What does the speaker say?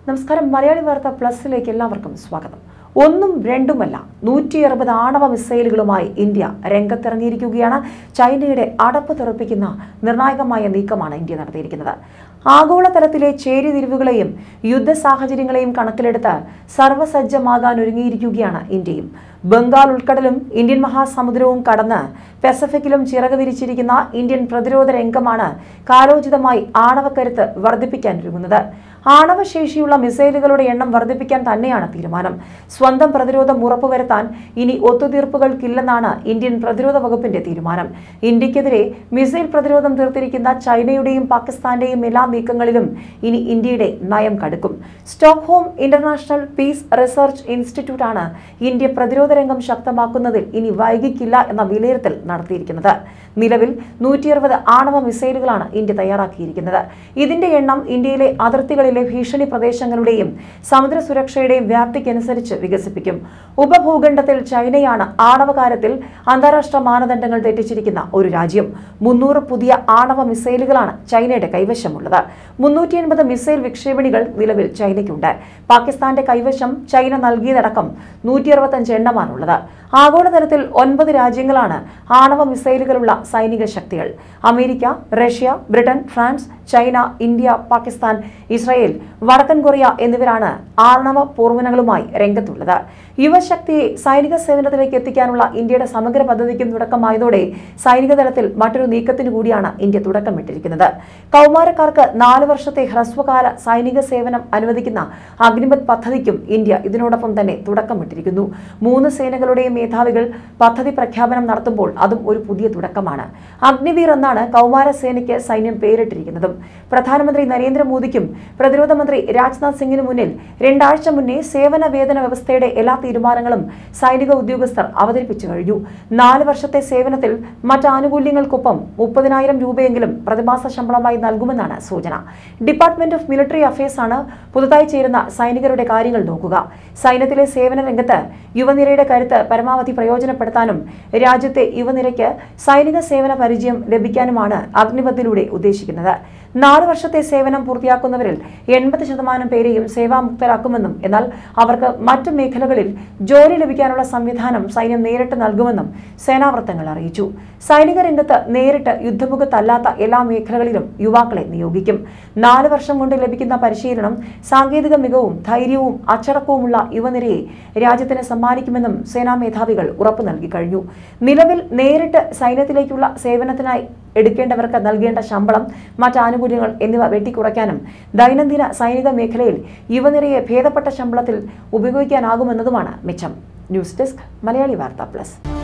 നമസ്കാരം മലയാളി വാർത്ത പ്ലസിലേക്ക് എല്ലാവർക്കും സ്വാഗതം ഒന്നും രണ്ടുമല്ല നൂറ്റി അറുപത് ആണവ മിസൈലുകളുമായി ഇന്ത്യ രംഗത്തിറങ്ങിയിരിക്കുകയാണ് ചൈനയുടെ അടപ്പ് തെറിപ്പിക്കുന്ന നിർണായകമായ നീക്കമാണ് ഇന്ത്യ നടത്തിയിരിക്കുന്നത് ആഗോളതലത്തിലെ ചേരിതിരിവുകളെയും യുദ്ധ സാഹചര്യങ്ങളെയും കണക്കിലെടുത്ത് സർവ്വസജ്ജമാകാൻ ഒരുങ്ങിയിരിക്കുകയാണ് ഇന്ത്യയും ബംഗാൾ ഉൾക്കടലും ഇന്ത്യൻ മഹാസമുദ്രവും കടന്ന് പസഫിക്കിലും ചിറക് വിരിച്ചിരിക്കുന്ന ഇന്ത്യൻ പ്രതിരോധ രംഗമാണ് കാലോചിതമായി ആണവക്കരുത്ത് വർദ്ധിപ്പിക്കാൻ ഒരുങ്ങുന്നത് ആണവശേഷിയുള്ള മിസൈലുകളുടെ എണ്ണം വർദ്ധിപ്പിക്കാൻ തന്നെയാണ് തീരുമാനം സ്വന്തം പ്രതിരോധം ഉറപ്പുവരുത്താൻ ഇനി ഒത്തുതീർപ്പുകൾക്കില്ലെന്നാണ് ഇന്ത്യൻ പ്രതിരോധ വകുപ്പിന്റെ തീരുമാനം ഇന്ത്യക്കെതിരെ മിസൈൽ പ്രതിരോധം തീർത്തിരിക്കുന്ന ചൈനയുടെയും പാകിസ്ഥാന്റെയും എല്ലാ നീക്കങ്ങളിലും ഇനി ഇന്ത്യയുടെ നയം കടുക്കും Stockholm International Peace Research Institute ആണ് ഇന്ത്യ പ്രതിരോധ രംഗം ശക്തമാക്കുന്നതിൽ ഇനി വൈകിക്കില്ല എന്ന വിലയിരുത്തൽ നടത്തിയിരിക്കുന്നത് നിലവിൽ നൂറ്റി അറുപത് ആണവ മിസൈലുകളാണ് ഇന്ത്യ തയ്യാറാക്കിയിരിക്കുന്നത് ഇതിന്റെ എണ്ണം ഇന്ത്യയിലെ അതിർത്തികളിലെ ഭീഷണി പ്രദേശങ്ങളുടെയും സമുദ്ര സുരക്ഷയുടെയും വ്യാപ്തിക്കനുസരിച്ച് വികസിപ്പിക്കും ഉപഭൂഖണ്ഡത്തിൽ ചൈനയാണ് ആണവ കാര്യത്തിൽ അന്താരാഷ്ട്ര മാനദണ്ഡങ്ങൾ തെറ്റിച്ചിരിക്കുന്ന ഒരു രാജ്യം മുന്നൂറ് പുതിയ ആണവ മിസൈലുകളാണ് ചൈനയുടെ കൈവശമുള്ളത് മുന്നൂറ്റി എൺപത് മിസൈൽ വിക്ഷേപണികൾ നിലവിൽ ചൈനയ്ക്കുണ്ട് പാകിസ്ഥാന്റെ കൈവശം ചൈന നൽകിയതടക്കം നൂറ്റി അറുപത്തഞ്ച് എണ്ണമാണുള്ളത് ആഗോളതലത്തിൽ ഒൻപത് രാജ്യങ്ങളാണ് ആണവ മിസൈലുകളുള്ള സൈനിക ശക്തികൾ America Russia Britain France China India Pakistan Israel വടക്കൻ കൊറിയ എന്നിവരാണ് ആണവ പൂർവ്വനങ്ങളുമായി രംഗത്തുള്ളത് യുവശക്തിയെ സൈനിക സേവനത്തിലേക്ക് എത്തിക്കാനുള്ള ഇന്ത്യയുടെ സമഗ്ര പദ്ധതിക്കും തുടക്കമായതോടെ സൈനിക തലത്തിൽ മറ്റൊരു നീക്കത്തിനു കൂടിയാണ് ഇന്ത്യ തുടക്കമിട്ടിരിക്കുന്നത് കൗമാരക്കാർക്ക് നാല് വർഷത്തെ ഹ്രസ്വകാല സൈനിക സേവനം അനുവദിക്കുന്ന അഗ്നിപത് പദ്ധതിക്കും ഇന്ത്യ ഇതിനോടൊപ്പം തന്നെ തുടക്കമിട്ടിരിക്കുന്നു മൂന്ന് സേനകളുടെയും മേധാവികൾ പദ്ധതി പ്രഖ്യാപനം നടത്തുമ്പോൾ അതും ഒരു പുതിയ തുടക്കമാണ് അഗ്നിവീർ എന്നാണ് കൗമാര സേനയ്ക്ക് സൈന്യം പേരിട്ടിരിക്കുന്നതും പ്രധാനമന്ത്രി നരേന്ദ്രമോദിക്കും പ്രതിരോധ മന്ത്രി രാജ്നാഥ് സിംഗിന് മുന്നിൽ രണ്ടാഴ്ച മുന്നേ സേവന വേതന വ്യവസ്ഥയുടെ എല്ലാ തീരുമാനങ്ങളും സൈനിക ഉദ്യോഗസ്ഥർ അവതരിപ്പിച്ചു കഴിഞ്ഞു നാല് വർഷത്തെ സേവനത്തിൽ മറ്റ് ആനുകൂല്യങ്ങൾക്കൊപ്പം മുപ്പതിനായിരം രൂപയെങ്കിലും പ്രതിമാസ ശമ്പളമായി നൽകുമെന്നാണ് സൂചന ഡിപ്പാർട്ട്മെന്റ് ഓഫ് മിലിറ്ററി അഫയേഴ്സ് ആണ് പുതുതായി ചേരുന്ന സൈനികരുടെ കാര്യങ്ങൾ നോക്കുക സൈന്യത്തിലെ സേവന രംഗത്ത് യുവനിരയുടെ കരുത്ത് പരമാവധി പ്രയോജനപ്പെടുത്താനും രാജ്യത്തെ യുവനിരയ്ക്ക് സൈനിക സേവന പരിചയം ലഭിക്കാനുമാണ് അഗ്നിപഥിലൂടെ ഉദ്ദേശിക്കുന്നത് നാല് വർഷത്തെ സേവനം പൂർത്തിയാക്കുന്നവരിൽ എൺപത് ശതമാനം പേരെയും സേവാമുക്തരാക്കുമെന്നും എന്നാൽ അവർക്ക് മറ്റു മേഖലകളിൽ ജോലി ലഭിക്കാനുള്ള സംവിധാനം സൈന്യം നേരിട്ട് നൽകുമെന്നും സേനാവൃത്തങ്ങൾ അറിയിച്ചു സൈനിക രംഗത്ത് നേരിട്ട് യുദ്ധമുഖത്തല്ലാത്ത എല്ലാ മേഖലകളിലും യുവാക്കളെ നിയോഗിക്കും നാല് വർഷം കൊണ്ട് ലഭിക്കുന്ന പരിശീലനം സാങ്കേതിക മികവും ധൈര്യവും അച്ചടക്കവുമുള്ള യുവനിരയെ രാജ്യത്തിന് സമ്മാനിക്കുമെന്നും സേനാ മേധാവികൾ ഉറപ്പു നൽകി കഴിഞ്ഞു നിലവിൽ നേരിട്ട് സൈന്യത്തിലേക്കുള്ള സേവനത്തിനായി എടുക്കേണ്ടവർക്ക് നൽകേണ്ട ശമ്പളം മറ്റ് ആനുകൂല്യങ്ങൾ എന്നിവ വെട്ടിക്കുറയ്ക്കാനും ദൈനംദിന സൈനിക മേഖലയിൽ യുവനിരയെ ഭേദപ്പെട്ട ശമ്പളത്തിൽ ഉപയോഗിക്കാനാകുമെന്നതുമാണ് മിച്ചം ന്യൂസ് ഡെസ്ക് മലയാളി വാർത്ത പ്ലസ്